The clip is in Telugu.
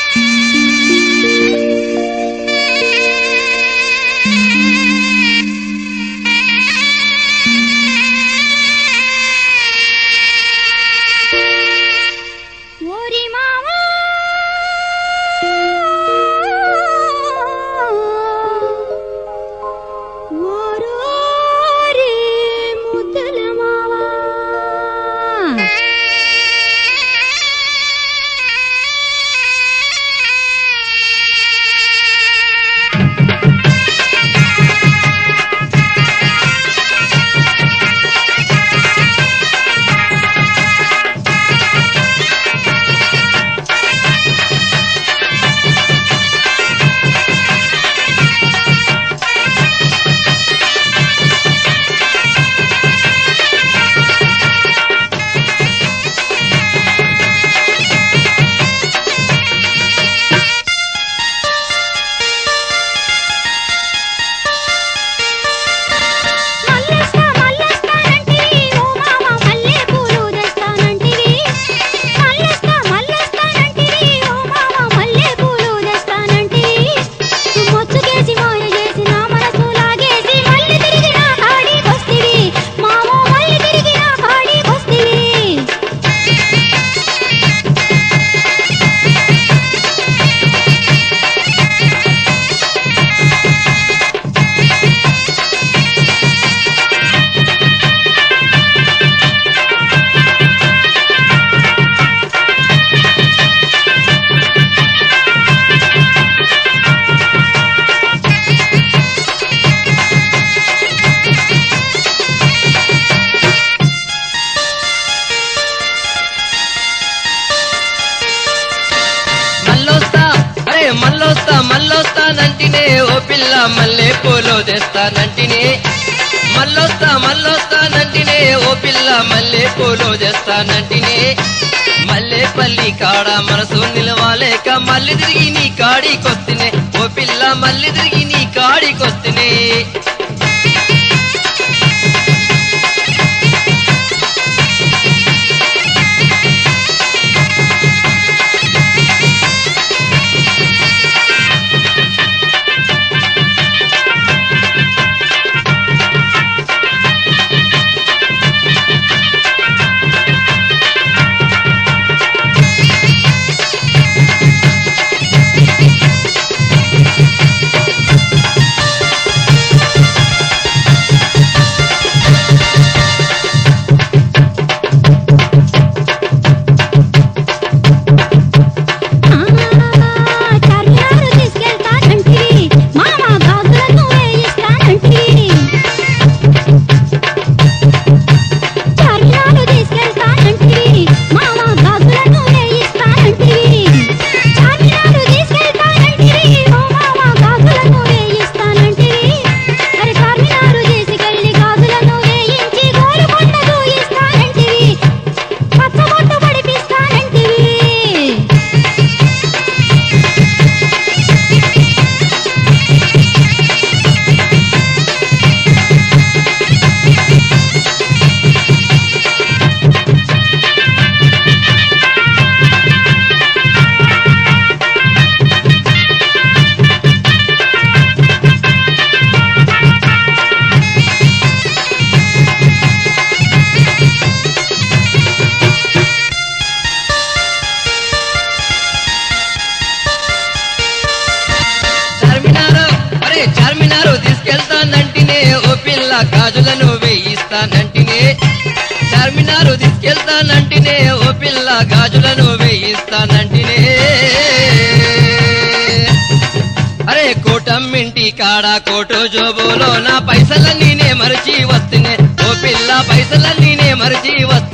ఓరి మావా ఓరోరి ముద్దల మావా మల్లెస్తా మల్లెస్తానంటివి ఓ మామ మల్లె పూలు తెస్తానంటివి మల్లెస్తా మల్లెస్తానంటివి ఓ మామ మల్లె పూలు తెస్తానంటివి మొచ్చుకేసి మాయ చేసి నా మనసు లాగేసి మళ్ళీ తిరిగి నా కాడికొస్తివి మామో మళ్ళీ తిరిగి నా కాడికొస్తివి మల్లొస్తా అరే మల్లొస్తా మల్లొస్తానంటినే ఓ పిల్ల మల్లె పూలు తెస్తానంటినే మల్లొస్తా మల్లొస్తానంటినే ఓ పిల్ల మల్లె పూలు తెస్తానంటినే మల్లె పల్లి కాడ మనసు నిలవాలేక మళ్ళీ తిరిగి నీ కాడికొస్తినే ఓ పిల్ల మళ్ళీ తిరిగి నీ కాడికొస్తినే చార్మినారు తీసుకెళ్తానంటివి మామ గాజులను వేయిస్తానంటివి చార్మినారు తీసుకెళ్తానంటివి మామ గాజులను వేయిస్తానంటివి చార్మినారు తీసుకెళ్తానంటివి ఓ మామ గాజులను వేయిస్తానంటివి అరే చార్మినారు తీసుకెళ్లి గాజులను వేయించి గోలుకొండ దూయిస్తానంటివి పచ్చబొట్టు పడిపిస్తానంటివి చార్మినారు అరే చార్మినారు తీసుకెళ్తానంటినే ఓ పిల్ల గాజులను వేయిస్తానంటినే చార్మినారు తీసుకెళ్తానంటినే ఓ పిల్ల గాజులను వేయిస్తానంటినే అరే కోటమ్మింటి కాడ కోటు జోబులో నా పైసలన్నీ నే మరచి వస్తునే ఓ పిల్ల పైసలన్నీ నే మరచి వస్తు